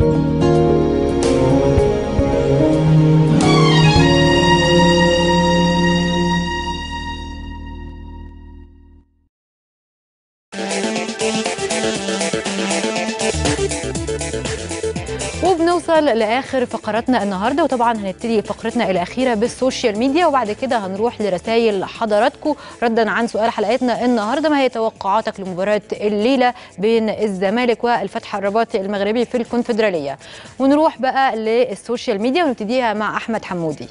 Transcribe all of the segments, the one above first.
وبنوصل لاخر فقراتنا النهارده وطبعا هنبتدي فقرتنا الاخيره بالسوشيال ميديا وبعد كده هنروح لرسائل حضراتكم ردا عن سؤال حلقتنا النهارده ما هي توقعاتك لمباراه الليله بين الزمالك والفتح الرباطي المغربي في الكونفدراليه ونروح بقى للسوشيال ميديا ونبتديها مع احمد حمودي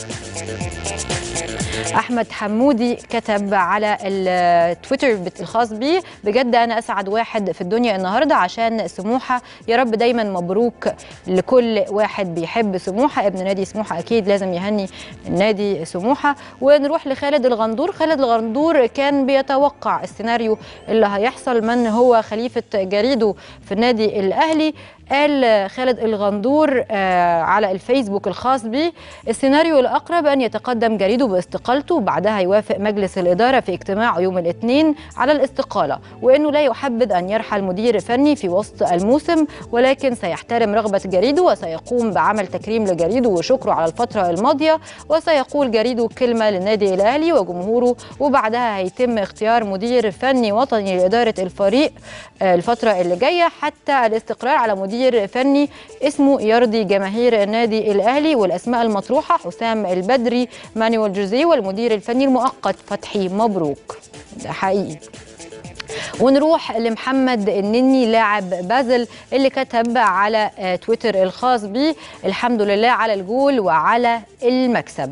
احمد حمودي كتب على التويتر الخاص بيه بجد انا اسعد واحد في الدنيا النهارده عشان سموحه يا رب دايما مبروك لكل واحد بيحب سموحه ابن نادي سموحه اكيد لازم يهني النادي سموحه ونروح لخالد الغندور خالد الغندور كان بيتوقع السيناريو اللي هيحصل من هو خليفه جريده في النادي الاهلي قال خالد الغندور على الفيسبوك الخاص به السيناريو الأقرب أن يتقدم جريده باستقالته وبعدها يوافق مجلس الإدارة في اجتماع يوم الاثنين على الاستقالة وأنه لا يحبذ أن يرحل مدير فني في وسط الموسم ولكن سيحترم رغبة جريده وسيقوم بعمل تكريم لجريده وشكره على الفترة الماضية وسيقول جريده كلمة للنادي الأهلي وجمهوره وبعدها هيتم اختيار مدير فني وطني لإدارة الفريق الفترة اللي جاية حتى الاستقرار على مدير مدير فني اسمه يرضي جماهير النادي الاهلي والاسماء المطروحه حسام البدري مانويل جوزيه والمدير الفني المؤقت فتحي مبروك ده حقيقي ونروح لمحمد النني لاعب بازل اللي كتب على تويتر الخاص به الحمد لله على الجول وعلى المكسب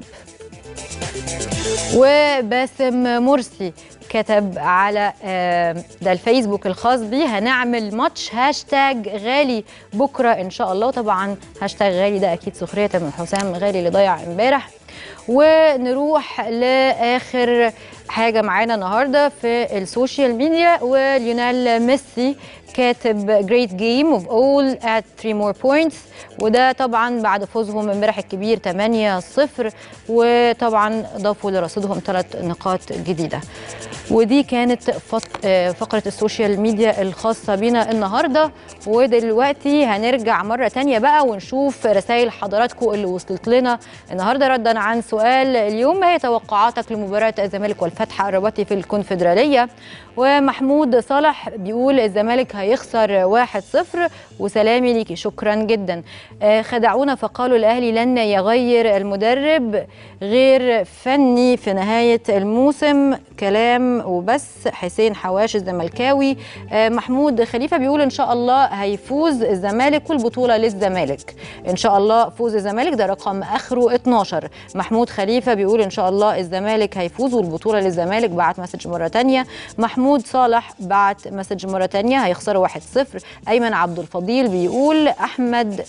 وباسم مرسي كتب على ده الفيسبوك الخاص بيه هنعمل ماتش هاشتاج غالي بكره ان شاء الله طبعا هاشتاج غالي ده اكيد سخريه من حسام غالي اللي ضيع امبارح ونروح لاخر حاجه معانا النهارده في السوشيال ميديا وليونيل ميسي كاتب جريت جيم اوف اول ات 3 مور بوينتس وده طبعا بعد فوزهم امبارح الكبير 8-0 وطبعا ضافوا لرصيدهم ثلاث نقاط جديده ودي كانت فقره السوشيال ميديا الخاصه بينا النهارده ودلوقتي هنرجع مره تانية بقى ونشوف رسائل حضراتكم اللي وصلت لنا النهارده ردا عن سؤال اليوم ما هي توقعاتك لمباراه الزمالك والفتح الرباطي في الكونفدراليه ومحمود صالح بيقول الزمالك هيخسر 1-0 وسلامي ليكي شكرا جدا خدعونا فقالوا الاهلي لن يغير المدرب غير فني في نهايه الموسم كلام وبس حسين حواش الزملكاوي محمود خليفه بيقول ان شاء الله هيفوز الزمالك والبطوله للزمالك ان شاء الله فوز الزمالك ده رقم اخره 12 محمود خليفه بيقول ان شاء الله الزمالك هيفوز والبطوله للزمالك بعت مسج مره ثانيه محمود صالح بعت مسج مره ثانيه هيخسروا 1-0 ايمن عبد الفضيل بيقول احمد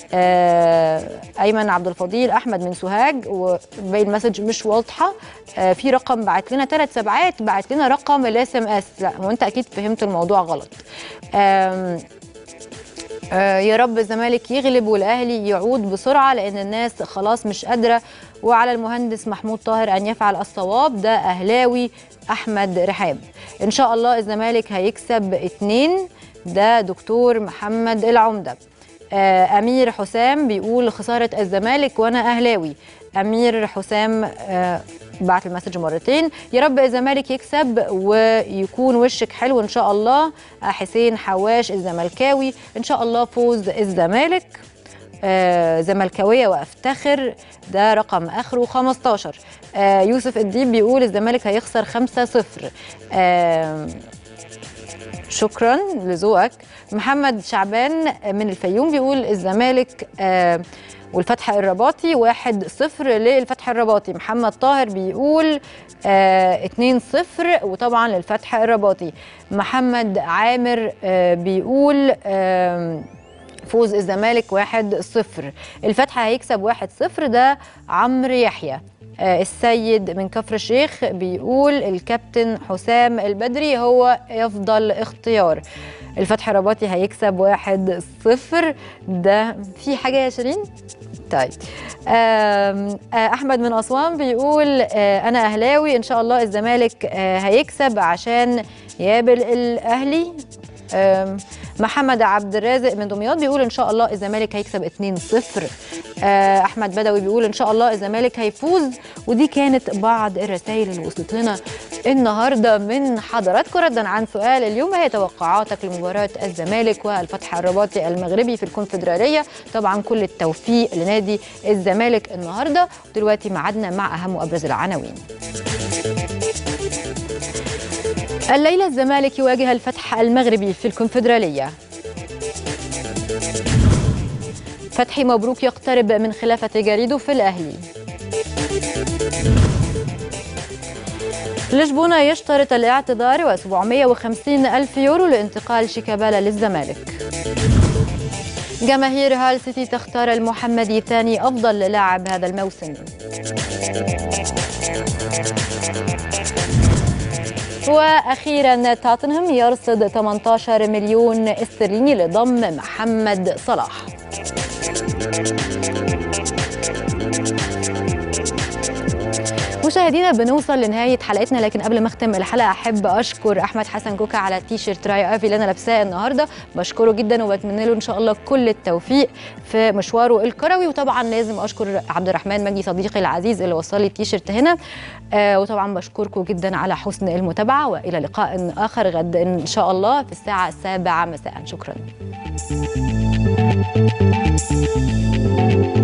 آه ايمن عبد الفضيل احمد من سوهاج وباقي المسج مش واضحه آه في رقم بعت لنا ثلاث سبعات بعت لنا رقم الاس ام اس لا هو انت اكيد فهمت الموضوع غلط آه آه يا رب الزمالك يغلب والاهلي يعود بسرعه لان الناس خلاص مش قادره وعلى المهندس محمود طاهر ان يفعل الصواب ده اهلاوي احمد رحاب ان شاء الله الزمالك هيكسب اتنين ده دكتور محمد العمده آه امير حسام بيقول خساره الزمالك وانا اهلاوي امير حسام آه بعت المسج مرتين يا رب الزمالك يكسب ويكون وشك حلو ان شاء الله حسين حواش الزملكاوي ان شاء الله فوز الزمالك آه زملكاويه وافتخر ده رقم اخره 15 آه يوسف الديب بيقول الزمالك هيخسر 5-0 آه شكرا لذوقك محمد شعبان من الفيوم بيقول الزمالك آه والفتح الرباطي واحد صفر للفتح الرباطي محمد طاهر بيقول آه اتنين صفر وطبعا للفتح الرباطي محمد عامر آه بيقول آه فوز الزمالك واحد صفر الفتح هيكسب واحد صفر ده عمرو يحيى آه السيد من كفر الشيخ بيقول الكابتن حسام البدري هو يفضل اختيار الفتح الرباطي هيكسب واحد صفر ده في حاجة يا شيرين؟ طيب احمد من اسوان بيقول انا اهلاوي ان شاء الله الزمالك هيكسب عشان يقابل الاهلي محمد عبد الرازق من دمياط بيقول ان شاء الله الزمالك هيكسب 2-0 آه، احمد بدوي بيقول ان شاء الله الزمالك هيفوز ودي كانت بعض الرسائل اللي وصلت لنا النهارده من حضراتكم ردا عن سؤال اليوم ما هي توقعاتك لمباراه الزمالك والفتح الرباطي المغربي في الكونفدراليه طبعا كل التوفيق لنادي الزمالك النهارده ودلوقتي ميعادنا مع اهم وابرز العناوين الليله الزمالك يواجه الفتح المغربي في الكونفدراليه فتحي مبروك يقترب من خلافة جريدو في الأهلي لشبونة يشترط الاعتذار و750 ألف يورو لانتقال شيكابالا للزمالك جماهير هال سيتي تختار المحمدي ثاني أفضل لاعب هذا الموسم واخيرا توتنهام يرصد 18 مليون استرليني لضم محمد صلاح مشاهدينا بنوصل لنهايه حلقتنا لكن قبل ما اختم الحلقه احب اشكر احمد حسن كوكا على التيشيرت راي افي اللي انا لابساه النهارده بشكره جدا وبتمنى له ان شاء الله كل التوفيق في مشواره الكروي وطبعا لازم اشكر عبد الرحمن مجدي صديقي العزيز اللي وصل لي التيشيرت هنا آه وطبعا بشكركم جدا على حسن المتابعه والى لقاء اخر غد ان شاء الله في الساعه السابعه مساء شكرا